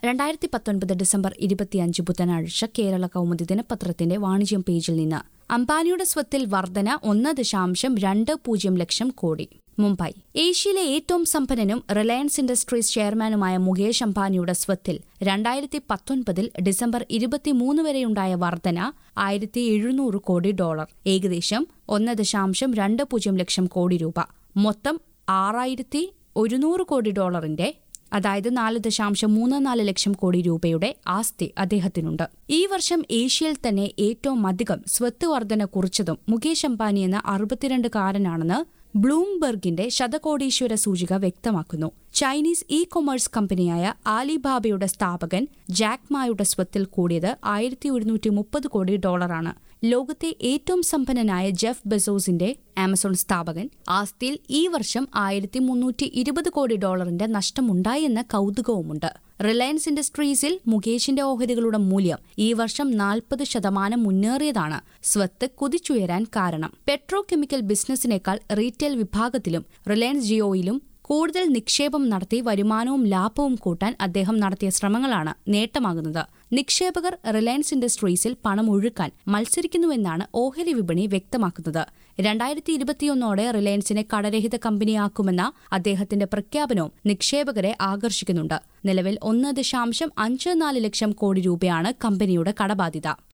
രണ്ടായിരത്തി പത്തൊൻപത് ഡിസംബർ ഇരുപത്തിയഞ്ച് ബുധനാഴ്ച കേരള കൗമുദി ദിനപത്രത്തിന്റെ വാണിജ്യം പേജിൽ നിന്ന് അംബാനിയുടെ സ്വത്തിൽ വർധന ഒന്ന് ദശാംശം രണ്ട് പൂജ്യം ലക്ഷം കോടി മുംബൈ ഏഷ്യയിലെ ഏറ്റവും സമ്പന്നനും റിലയൻസ് ഇൻഡസ്ട്രീസ് ചെയർമാനുമായ മുകേഷ് അംബാനിയുടെ സ്വത്തിൽ രണ്ടായിരത്തി പത്തൊൻപതിൽ ഡിസംബർ ഇരുപത്തിമൂന്ന് വരെയുണ്ടായ വർധന ആയിരത്തി എഴുന്നൂറ് കോടി ഡോളർ ഏകദേശം ഒന്ന് ദശാംശം രണ്ട് പൂജ്യം ലക്ഷം കോടി രൂപ മൊത്തം ആറായിരത്തി ഒരുന്നൂറ് കോടി ഡോളറിന്റെ അതായത് നാല് ദശാംശം മൂന്ന് നാല് ലക്ഷം കോടി രൂപയുടെ ആസ്തി അദ്ദേഹത്തിനുണ്ട് ഈ വർഷം ഏഷ്യയിൽ തന്നെ ഏറ്റവും അധികം സ്വത്ത് വർധന കുറിച്ചതും മുകേഷ് അംബാനി എന്ന അറുപത്തിരണ്ടുകാരനാണെന്ന് ബ്ലൂംബെർഗിന്റെ ശതകോടീശ്വര സൂചിക വ്യക്തമാക്കുന്നു ചൈനീസ് ഇ കൊമേഴ്സ് കമ്പനിയായ ആലിബാബയുടെ സ്ഥാപകൻ ജാക്ക് മായുടെ സ്വത്തിൽ കൂടിയത് ആയിരത്തി ഒരുന്നൂറ്റി മുപ്പത് കോടി ഡോളറാണ് ലോകത്തെ ഏറ്റവും സമ്പന്നനായ ജെഫ് ബെസോസിന്റെ ആമസോൺ സ്ഥാപകൻ ആസ്തിയിൽ ഈ വർഷം ആയിരത്തി മുന്നൂറ്റി ഇരുപത് കോടി ഡോളറിന്റെ നഷ്ടമുണ്ടായെന്ന കൗതുകവുമുണ്ട് റിലയൻസ് ഇൻഡസ്ട്രീസിൽ മുകേഷിന്റെ ഓഹരികളുടെ മൂല്യം ഈ വർഷം നാൽപ്പത് ശതമാനം മുന്നേറിയതാണ് സ്വത്ത് കുതിച്ചുയരാൻ കാരണം പെട്രോ കെമിക്കൽ ബിസിനസിനേക്കാൾ റീറ്റെയിൽ വിഭാഗത്തിലും റിലയൻസ് ജിയോയിലും കൂടുതൽ നിക്ഷേപം നടത്തി വരുമാനവും ലാഭവും കൂട്ടാൻ അദ്ദേഹം നടത്തിയ ശ്രമങ്ങളാണ് നേട്ടമാകുന്നത് നിക്ഷേപകർ റിലയൻസ് ഇൻഡസ്ട്രീസിൽ പണം ഒഴുക്കാൻ മത്സരിക്കുന്നുവെന്നാണ് ഓഹരി വിപണി വ്യക്തമാക്കുന്നത് രണ്ടായിരത്തി ഇരുപത്തിയൊന്നോടെ റിലയൻസിനെ കടരഹിത കമ്പനിയാക്കുമെന്ന അദ്ദേഹത്തിന്റെ പ്രഖ്യാപനവും നിക്ഷേപകരെ ആകർഷിക്കുന്നുണ്ട് നിലവിൽ ഒന്ന് ദശാംശം അഞ്ച് നാല് ലക്ഷം കോടി രൂപയാണ് കമ്പനിയുടെ കടബാധ്യത